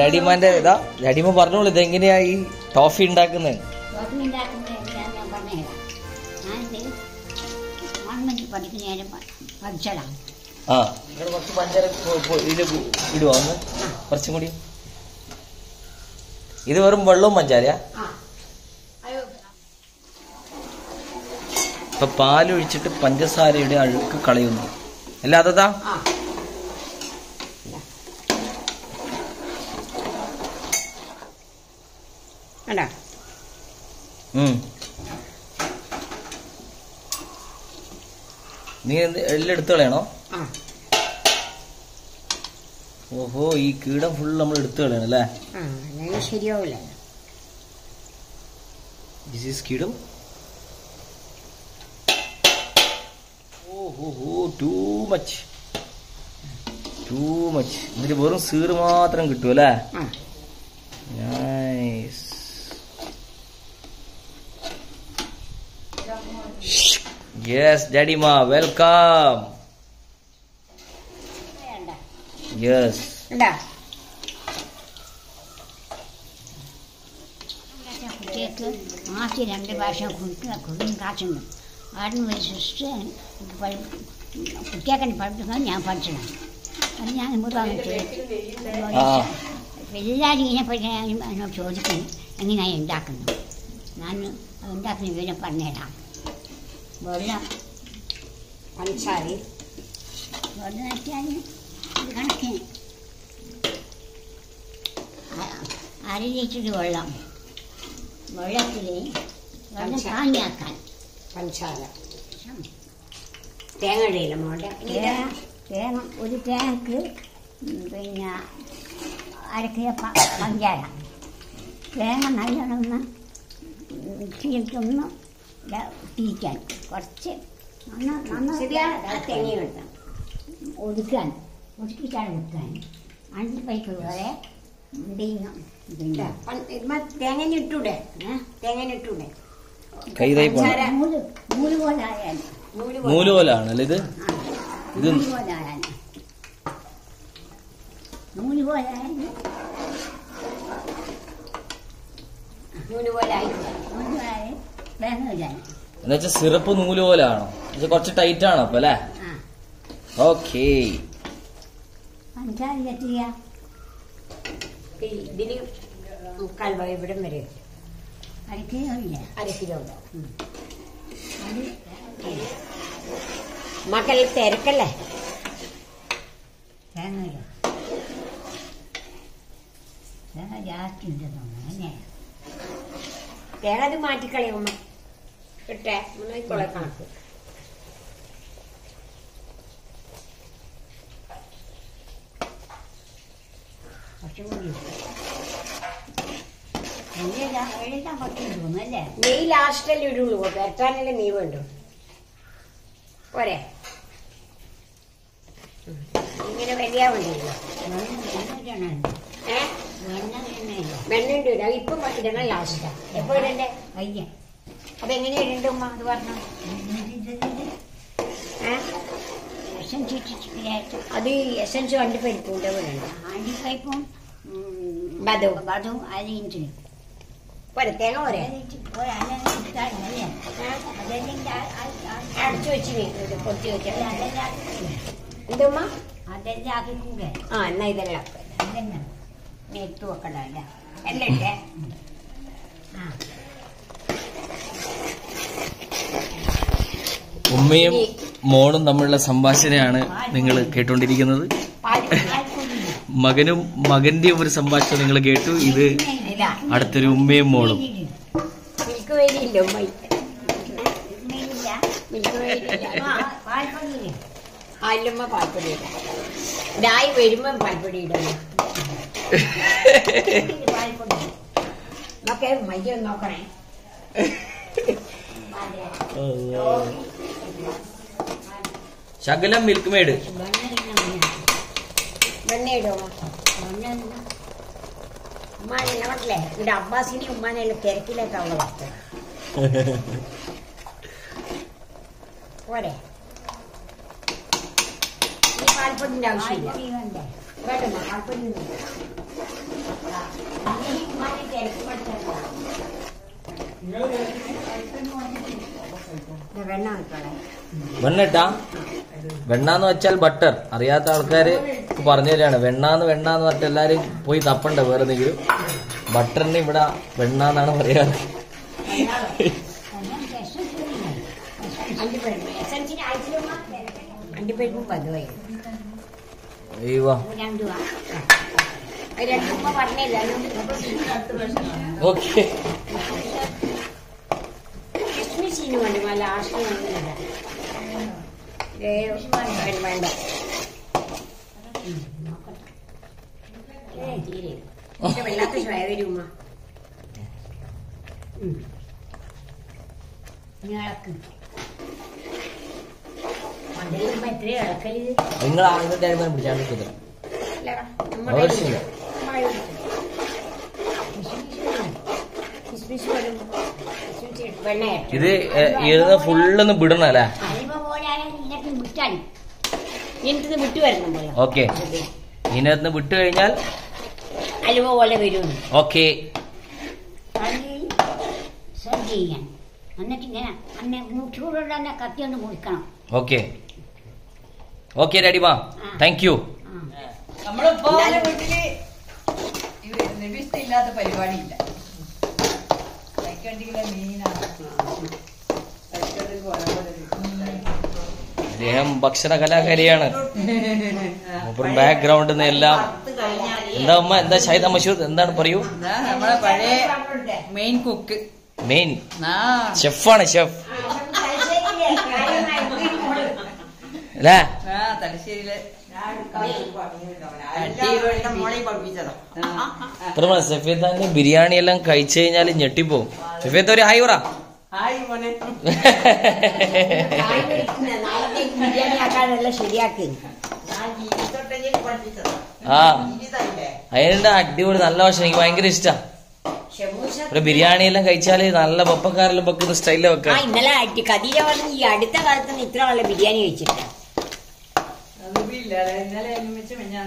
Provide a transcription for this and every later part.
ഡാഡിമാന്റെ ഇതാ ഡാഡിമ പറഞ്ഞോളൂ ഇതെങ്ങനെയാ ഈ ടോഫി ഉണ്ടാക്കുന്നത് ടോഫി ഉണ്ടാക്കുന്നത് എങ്ങനെയാന്ന് ഞാൻ പറഞ്ഞുതരാം ഞാനിത് ഗവൺമെൻറ് പഠിക്കുന്ന നേരം പഠിച്ചതാണ് ആ നിങ്ങൾ കുറച്ച് പഞ്ചാര ഇതിൽ ഇടുവാ ഒന്ന് കുറച്ചും കൂടി ഇത് വെറും വെള്ളവും പഞ്ചാരയാ ആ അയ്യോ ഇപ്പൊ പാലൊഴിച്ചിട്ട് പഞ്ചസാരയുടെ അഴുക്ക് കളയുന്നു അല്ല അതാ ആ കണ്ടോ ഉം. നീ എന്ത് എല്ലാം എടുത്ത് കളയണോ ആ ഓഹോ ഈ കീടം ഫുൾ നമ്മൾ എടുത്ത് കളയണം അല്ലേ ആ അല്ലെങ്കിൽ ശരിയാവില്ല ദിസ് ഈസ് കീടം ഓഹോ ടൂ മച്ച് ടൂ മച്ച് എന്നിട്ട് വെറും സീറ് മാത്രം കിട്ടും അല്ലേ ആ നൈസ് യെസ് ഡാഡിമ വെൽക്കം വേണ്ട യെസ് കണ്ടോ കുട്ടികൾക്ക് മാസത്തിൽ രണ്ട് പ്രാവശ്യം കുട്ടി കുടുംബം കാച്ചുണ്ട് ആടിന് ഒരു സിസ്റ്റർ കുട്ടിയൊക്കെ പഠിപ്പിക്കുന്നത് ഞാൻ പഠിച്ചതാണ് അത് ഞാൻ മുമ്പ് ആ. എല്ലാവരും ഇതിനെപ്പറ്റി ഞാൻ എന്നോട് ചോദിക്കും എങ്ങനെയാണ് ഉണ്ടാക്കുന്നത് ഞാൻ അത് ഉണ്ടാക്കുന്ന വിവരം പറഞ്ഞുതരാം വെള്ളം പഞ്ചസാര വെള്ളം വെച്ചാൽ ഒരു കണക്കിന് അ- അര ലിറ്റർ വെള്ളം വെള്ളത്തിൽ വെള്ളം കാഞ്ഞാക്കാൻ പഞ്ചസാര തേങ്ങയുടെ മോടെ തേങ്ങ തേങ്ങ ഒരു തേങ്ങക്ക് ഉം, പിന്നെ അര കിലോ പ- പഞ്ചാര തേങ്ങ നല്ലോണം ഒന്ന് ചീർത്തൊന്ന് തീറ്റാൻ കുറച്ച് നന്ന നന്ന തേങ്ങ കിട്ടാം ഒതുക്കാൻ ഒതുക്കിയിട്ടാണ് വെക്കാൻ അഞ്ച് പൈപ്പ് വരെ എന്തെയ്യണം പിന്നെ തേങ്ങ ഇട്ടൂടെ ഏ? തേങ്ങ ഇട്ടൂടെ കൈതായി പോണം നൂല് നൂല് പോലെ ആയാൽ നൂല് നൂല് പോലാണല്ലേ ഇത് ആ, ഇത് നൂല് പോലെ ആയാൽ നൂല് പോലെ ആയാൽ നൂല് പോലെ ആയി നൂല് പോലെ ആയാൽ തേങ്ങ ഇടാൻ എന്നുവെച്ചാൽ സിറപ്പ് നൂല് പോലാണോ എന്നുവെച്ചാൽ കുറച്ച് ടൈറ്റ് ആണോ അപ്പൊ അല്ലേ ആ ഓക്കേ പഞ്ചാര എത്തിയ ഇതിന് മുക്കാൽ ഭാഗം ഇവിടം വരെ അരക്കില്ല അര കിലോ ഉണ്ടാവും അത് മക്കൾ തിരക്കല്ലേ തേങ്ങ ഇടാം തേങ്ങ ജാസ്തി ഉണ്ടെന്ന് തോന്നുന്നു അല്ലേ തേങ്ങ അത് മാറ്റിക്കളയുമ്മ ഇട്ടേ മുന്നോക്കൊള്ളെ കണക്ക് കുറച്ചും കൂടി എഴുതാൻ എഴുതാൻ കുറച്ച് തോന്നുന്നു അല്ലേ നെയ് ലാസ്റ്റല്ലേ ഇടുള്ളൂ വരട്ടാനല്ലേ നെയ് വേണ്ടു പോരെ ഉം. ഇങ്ങനെ വലിയ വേണ്ടിയില്ല വെള്ളം ഇടണം ഏ വെള്ളം ഇടണമില്ല വെണ്ണുണ്ട് ഇടാം ഇപ്പം ഇടണം ലാസ്റ്റാ എപ്പോ ഇടണ്ടേ അയ്യ അതെങ്ങനെയാ ഇടണ്ട ഉമ്മ അത് പറഞ്ഞു ഏ വിഷം ചുറ്റിച്ചിട്ട് അത് എസൻസ് കണ്ട് പരിപ്പൂണ്ട വേണ്ട ആണ്ടിപ്പൈപ്പും ബദവും. ബദവും അരിഞ്ഞിട്ട് പോരെ തേങ്ങ പോരെ ഒരല്ലേ ഏ? അതെല്ലാം അടച്ചു വെച്ചിന് ഇത് പൊട്ടി വെച്ചാൽ എന്തുമ്മ അതെല്ലാം ആക്കി കൂടെ ആ എന്നാ ഇതെല്ലാം അതന്നെ നെത്ത് വെക്കണല്ല എല്ലാം ഇട്ടേ ആ ഉമ്മയും മോളും തമ്മിലുള്ള സംഭാഷണയാണ് നിങ്ങൾ കേട്ടുകൊണ്ടിരിക്കുന്നത് പാൽ പാൽപ്പൊടി മകനും മകന്റെയും ഒരു സംഭാഷണം നിങ്ങൾ കേട്ടു ഇത് ഇതാ അടുത്തൊരു ഉമ്മയും മോളും മിൽക്ക് വേരി ഇല്ല ഉമ്മ ഇല്ല മിൽക്ക് വേരി ഇല്ല പാൽപ്പൊടി ആയില്ലമ്മ പാൽപ്പൊടി ഇടാം ഇതായി വരുമ്പം പാൽപ്പൊടി ഇടണം പാൽപ്പൊടി നോക്കേ മയ്യ ഒന്ന് നോക്കണേ ശകലം മിൽക്ക് മെയ്ഡ് വെണ്ണ ഇടുമോ ഉമ്മാനെ നോട്ടില്ലേ ഇവിടെ അബ്ബാസിനെ ഉമ്മാനെല്ലാം തിരക്കിലേക്കാവുള്ള വസ്തു പോരെ ഈ പാൽപ്പൊടിന്റെ ആവശ്യമില്ല പാൽപ്പൊടി വേണ്ടേ വേണ്ട പാൽപ്പൊടി ഒന്നും ഇല്ല. വെണ്ണ വെക്കോളെ വെണ്ണ വെണ്ണാന്ന് വെച്ചാൽ ബട്ടർ അറിയാത്ത ആൾക്കാര് പറഞ്ഞു തരാണ് വെണ്ണാന്ന് വെണ്ണാന്ന് പറഞ്ഞിട്ട് എല്ലാരും പോയി തപ്പണ്ട വേറെ എന്തെങ്കിലും ബട്ടറിന് ഇവിടെ വെണ്ണാന്നാണ് പറയാറ് അണ്ടിപ്പരിപ്പും പതുവായി അയ്യോ രണ്ടുവാ അത് രണ്ടുമ്മ പറഞ്ഞില്ല അതുകൊണ്ട് ഓക്കെ കിസ്മിസിന് വേണ്ടി ലാസ്റ്റ് വേണ്ട വേണ്ട ഉം, നോക്കട്ടെ. ഏയ്, തീരെ. ഇത് വല്ലാത്ത ചുവ വരും ഉമ്മ ഉം. ഇനി ഇളക്ക് മണ്ടയിലുമ്പോ എത്രയും ഇളക്കല് നിങ്ങൾ ആളുടെ ടൈമിൽ പിടിച്ചാൽ കിട്ടുക ഇല്ലടാ, നമ്മുടെ ആവശ്യമില്ല നമ്മുടെ കിസ്മിസ് വരും കിസ്മിസ് വെണ്ണ ഇത് എഴുതുന്ന ഫുള്ളൊന്ന് വിടണം അല്ലേ അരിമ പോലെ ഇതിനൊക്കെ വിട്ടാലും എനിക്കിത് വിട്ടു വരണം പോലെ ഓക്കെ ഇതിനകത്ത് വിട്ട് കഴിഞ്ഞാൽ അലുവ പോലെ വരും ഓക്കെ തള്ളി സെർവ് ചെയ്യാൻ എന്നിട്ട് ഇങ്ങനെ അന്നെ ചൂടുള്ള തന്നെ കത്തി ഒന്ന് മുറിക്കണം ഓക്കെ ഓക്കെ ഡാഡിമാ താങ്ക് യു ആ നമ്മളിപ്പോ വീട്ടില് നിവിഷ്ട ഇല്ലാത്ത പരിപാടിയില്ല കഴിക്കണ്ടെങ്കിലെ മീനാണ് കഴിക്കണ്ടെങ്കിൽ കുറെ പോലെ അദ്ദേഹം ഭക്ഷണ കലാകാരിയാണ് മൂപ്പറും ബാക്ക്ഗ്രൗണ്ടിൽ നിന്ന് എല്ലാം എന്താ അമ്മ എന്താ ഷൈദ മഷൂദ് എന്താണ് പറയൂ ഇതാ നമ്മളെ പഴയ മെയിൻ കുക്ക് മെയിൻ ആ ഷെഫാണ് ഷെഫ് അല്ലേ ആ തലശ്ശേരിയിലെ ഇത്ര സഫീദാന്റെ ബിരിയാണി എല്ലാം കഴിച്ചു കഴിഞ്ഞാൽ ഞെട്ടിപ്പോവും സഫീദ് ഒരു ഹായ് പറ ഹായ് മോനെ നാളത്തേക്ക് ബിരിയാണി ആക്കാനെല്ലാം ശരിയാക്കി ആ അതിന്റെ അടിപൊളി നല്ല ഭക്ഷണം എനിക്ക് ഭയങ്കര ഇഷ്ടാ ഷമൂസ ഒരു ബിരിയാണി എല്ലാം കഴിച്ചാല് നല്ല പപ്പക്കാരെല്ലാം വെക്കുന്ന സ്റ്റൈലിൽ ആ വെക്കാം ഇന്നലെ ആയിട്ട് കതിര പറഞ്ഞ് ഈ അടുത്ത കാലത്തൊന്നും ഇത്ര നല്ല ബിരിയാണി കഴിച്ചിട്ടില്ല ഇന്നലെ ഒരുമിച്ച് മിഞ്ഞാന്ന്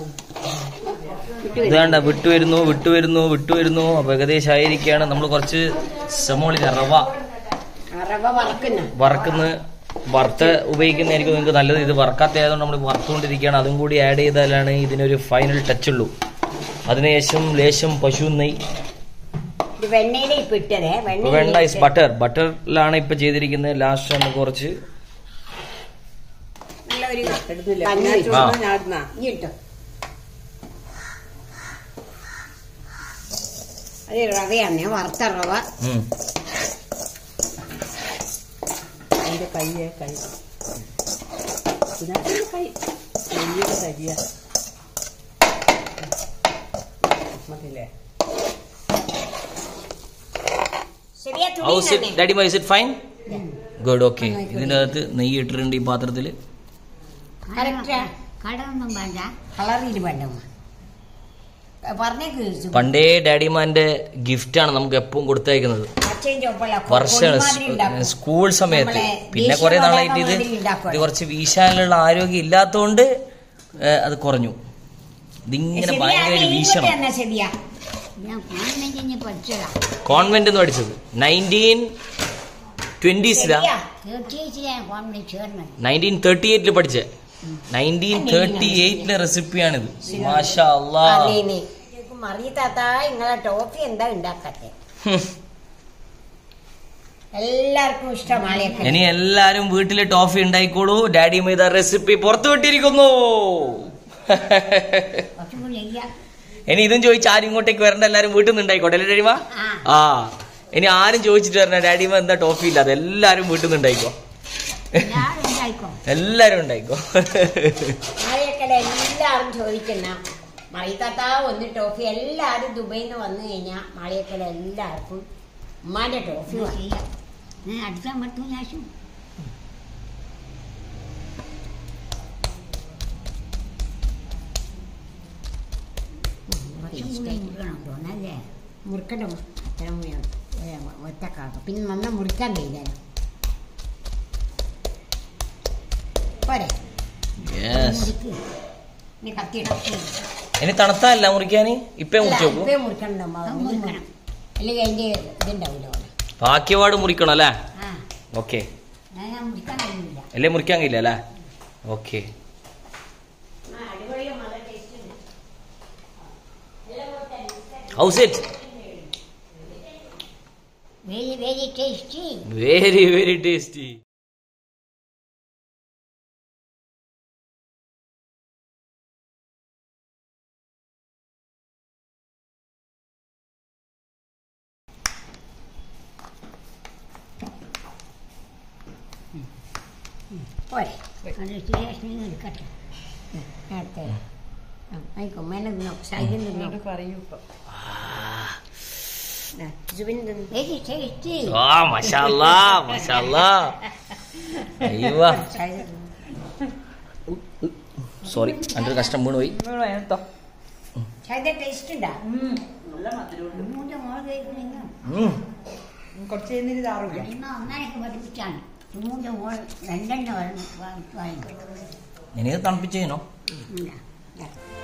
ഇത് വേണ്ട വിട്ടുവരുന്നു വിട്ടുവരുന്നു വിട്ടുവരുന്നു അപ്പൊ ഏകദേശം ആയിരിക്കാണ് നമ്മൾ കുറച്ച് സമോളി റവ റവ വറക്കുന്ന വറക്കുന്ന വറുത്ത് ഉപയോഗിക്കുന്നതായിരിക്കും നിങ്ങൾക്ക് നല്ലത് ഇത് വറക്കാത്തതായതുകൊണ്ട് നമ്മൾ വറുത്തുകൊണ്ടിരിക്കുകയാണ് അതും കൂടി ആഡ് ചെയ്താലാണ് ഇതിനൊരു ഫൈനൽ ടച്ച് ഉള്ളൂ അതിനുശേഷം ലേശം പശു നെയ് ഇത് വെണ്ണയിലെ ഇപ്പൊ ഇട്ടതേ ഇപ്പൊ വേണ്ട ഇസ് ബട്ടർ ബട്ടറിലാണ് ഇപ്പൊ ചെയ്തിരിക്കുന്നത് ലാസ്റ്റ് ആണ് കുറച്ച് നല്ല ഒരു എടുത്തില്ല കഞ്ഞി ഞാൻ വെച്ചു. ചൂടുന്ന ഞാടുന്ന ഇനി ഇട്ടോ അത് റവയാണ് വറുത്ത റവ ഉം. അതിന്റെ കൈയെ കൈ ഇതിനകത്ത് കൈ കൈയുടെ തരിയ മതില്ലേ ശരിയാ ഹൗസ് ഇറ്റ് തുണി daddy my it fine good okay ഇതിന്റെ അകത്ത് നെയ്യ് ഇട്ടിട്ടുണ്ട് ഈ പാത്രത്തില് Correct ആ. കടമൊന്നും വേണ്ട കളറിൽ വേണ്ട പറഞ്ഞേക്ക് പണ്ടേ ഡാഡിമാന്റെ ഗിഫ്റ്റ് ആണ് നമുക്ക് എപ്പോഴും കൊടുത്തയക്കുന്നത് പച്ചയും ചുവപ്പല്ല വർഷമാണ് സ്കൂൾ സമയത്ത് പിന്നെ കുറെ നാളായിട്ട് ഇത് ഇത് കുറച്ച് വീശാനുള്ള ആരോഗ്യം ഇല്ലാത്തതുകൊണ്ട് ഏഹ്, അത് കുറഞ്ഞു ഇതിങ്ങനെ ഭയങ്കര ഒരു വീശണം ശരിയാ ഞാൻ കോൺവെന്റിന് പഠിച്ചതാ കോൺവെന്റ് എന്ന് പഠിച്ചത് നയൻറ്റീൻ ട്വന്റീസിലാ ശരിയാ. തീർച്ചയായിട്ടും കോൺവെന്റ് ചേർന്നത് നയൻറ്റീൻ തേർട്ടി എയ്റ്റില് പഠിച്ചത് നയൻറ്റീൻ തേർട്ടി എയ്റ്റിലെ റെസിപ്പിയാണിത് മാഷാ അല്ലാ അതേനെ. മറിയ താത്ത നിങ്ങളെ ടോഫി എന്താ ഉണ്ടാക്കത്തെ ഹും. എല്ലാവർക്കും ഇഷ്ടമാളിയൊക്കെ ഇനി എല്ലാരും വീട്ടില് ടോഫി ഉണ്ടായിക്കോളൂ ഡാഡി മൈദ റെസിപ്പി പുറത്തു വിട്ടിരിക്കുന്നു കുറച്ചും കൂടി ചെയ്യാം ഇനി ഇതും ചോദിച്ച് ആരും ഇങ്ങോട്ടേക്ക് വരണ്ട എല്ലാരും വീട്ടിൽ നിന്ന് ഉണ്ടായിക്കോട്ടെ അല്ലേ ഡാഡിമ ആ ആ ഇനി ആരും ചോദിച്ചിട്ട് വരണ ഡാഡിമ എന്താ ടോഫി ഇല്ലാതെ എല്ലാരും വീട്ടിൽ നിന്ന് ഉണ്ടായിക്കോ എല്ലാവരും ഉണ്ടായിക്കോ എല്ലാരും ഉണ്ടായിക്കോ മാളിയൊക്കെ എല്ലാവരും ചോദിക്കുന്ന മറിയത്താത്ത ഒന്ന് ടോഫി എല്ലാവരും ദുബൈയിൽ നിന്ന് വന്നു കഴിഞ്ഞാൽ മാളിയൊക്കെ എല്ലാവർക്കും ഉമ്മാന്റെ ടോഫി ഇത് വേണം. ചെയ്യാം ഞാൻ അടുത്ത മട്ടും ശേഷം കുറച്ചും കൂടി മുറിക്കണം തോന്നല്ലേ മുറുക്കണ്ട അത്തരം ഒറ്റക്കാക്കും പിന്നെ നന്ന മുറിക്കാൻ കഴിയില്ല പോരെ യെസ് മുറിക്ക് ഇനി കത്തിയിടാം ഇനി തണുത്തല്ല മുറിക്കാന് ഇപ്പേ മുറിച്ചു നോക്കൂ ഇപ്പേ മുറിക്കണം നമ്മ. അത് മുറിക്കണം. അല്ലെങ്കിൽ അതിന്റെ ഇതുണ്ടാവില്ല അവിടെ. ബാക്കിയപാട് മുറിക്കണം അല്ലേ ആ ഓക്കെ ഞാൻ ഞാൻ മുറിക്കാൻ കഴിയില്ല അല്ലേ മുറിക്കാൻ കഴിയില്ല അല്ലേ okay how's it very very tasty very very tasty പോരെ അത് ടേസ്റ്റ് എടുക്കട്ടെ നേരത്തെ ആയിക്കോ മേലെ നിന്നോ സൈഡിൽ നിന്നോ എന്നോട് പറയൂ ഇപ്പൊ ജുബിൻ നിന്ന് വെരി ടേസ്റ്റി ആ മഷാല്ലാ മഷാല്ലാ അയ്യോ സൈഡിൽ സോറി എൻ്റെ ഒരു കഷ്ടം വീണ് പോയി നിങ്ങൾ വേണത്തോ സൈഡിൽ ടേസ്റ്റ് ഉണ്ടാ നല്ല മധുരമുണ്ട് മൂന്ന് മോൾ കഴിക്കുന്നെങ്കിൽ ഉം. കുറച്ച് കഴിഞ്ഞിട്ട് ഇതാറില്ല അടിമ ഒന്നാനൊക്കെ പഠിപ്പിച്ചാണ് മൂന്ന് മോൾ രണ്ടെണ്ണം വാങ്ങിക്കും എനിക്ക് തണുപ്പിച്ചേനോ ഇല്ല